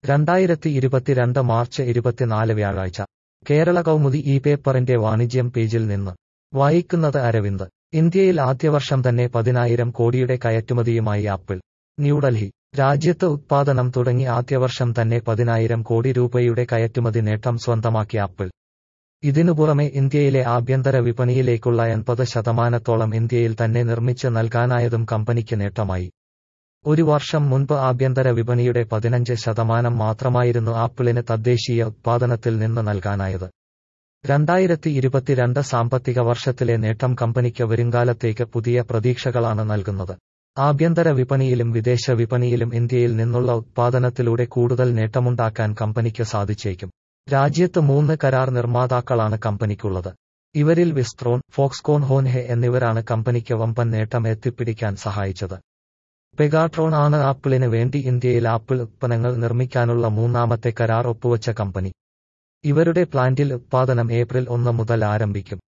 രണ്ടായിരത്തി ഇരുപത്തിരണ്ട് മാർച്ച് ഇരുപത്തിനാല് വ്യാഴാഴ്ച കേരള കൗമുദി ഈ പേപ്പറിന്റെ വാണിജ്യം പേജിൽ നിന്ന് വായിക്കുന്നത് അരവിന്ദ് ഇന്ത്യയിൽ ആദ്യവർഷം തന്നെ പതിനായിരം കോടിയുടെ കയറ്റുമതിയുമായി ആപ്പിൾ ന്യൂഡൽഹി രാജ്യത്ത് ഉത്പാദനം തുടങ്ങി ആദ്യവർഷം തന്നെ പതിനായിരം കോടി രൂപയുടെ കയറ്റുമതി നേട്ടം സ്വന്തമാക്കി ആപ്പിൾ ഇതിനു പുറമെ ഇന്ത്യയിലെ ആഭ്യന്തര വിപണിയിലേക്കുള്ള എൺപത് ശതമാനത്തോളം ഇന്ത്യയിൽ തന്നെ നിർമ്മിച്ച് നൽകാനായതും കമ്പനിക്ക് നേട്ടമായി ഒരു വർഷം മുൻപ് ആഭ്യന്തര വിപണിയുടെ പതിനഞ്ച് ശതമാനം മാത്രമായിരുന്നു ആപ്പിളിന് തദ്ദേശീയ ഉത്പാദനത്തിൽ നിന്ന് നൽകാനായത് രണ്ടായിരത്തി ഇരുപത്തിരണ്ട് സാമ്പത്തിക വർഷത്തിലെ നേട്ടം കമ്പനിക്ക് വരുംകാലത്തേക്ക് പുതിയ പ്രതീക്ഷകളാണ് നൽകുന്നത് ആഭ്യന്തര വിപണിയിലും വിദേശ വിപണിയിലും ഇന്ത്യയിൽ നിന്നുള്ള ഉത്പാദനത്തിലൂടെ കൂടുതൽ നേട്ടമുണ്ടാക്കാൻ കമ്പനിക്ക് സാധിച്ചേക്കും രാജ്യത്ത് മൂന്ന് കരാർ നിർമ്മാതാക്കളാണ് കമ്പനിക്കുള്ളത് ഇവരിൽ വിസ്ട്രോൺ ഫോക്സ്കോൺ ഹോൻഹെ എന്നിവരാണ് കമ്പനിക്ക് വമ്പൻ നേട്ടം എത്തിപ്പിടിക്കാൻ സഹായിച്ചത് പെഗാട്രോൺ ആണ് ആപ്പിളിന് വേണ്ടി ഇന്ത്യയിൽ ആപ്പിൾ ഉത്പന്നങ്ങൾ നിർമ്മിക്കാനുള്ള മൂന്നാമത്തെ കരാർ ഒപ്പുവച്ച കമ്പനി ഇവരുടെ പ്ലാന്റിൽ ഉത്പാദനം ഏപ്രിൽ ഒന്ന് മുതൽ ആരംഭിക്കും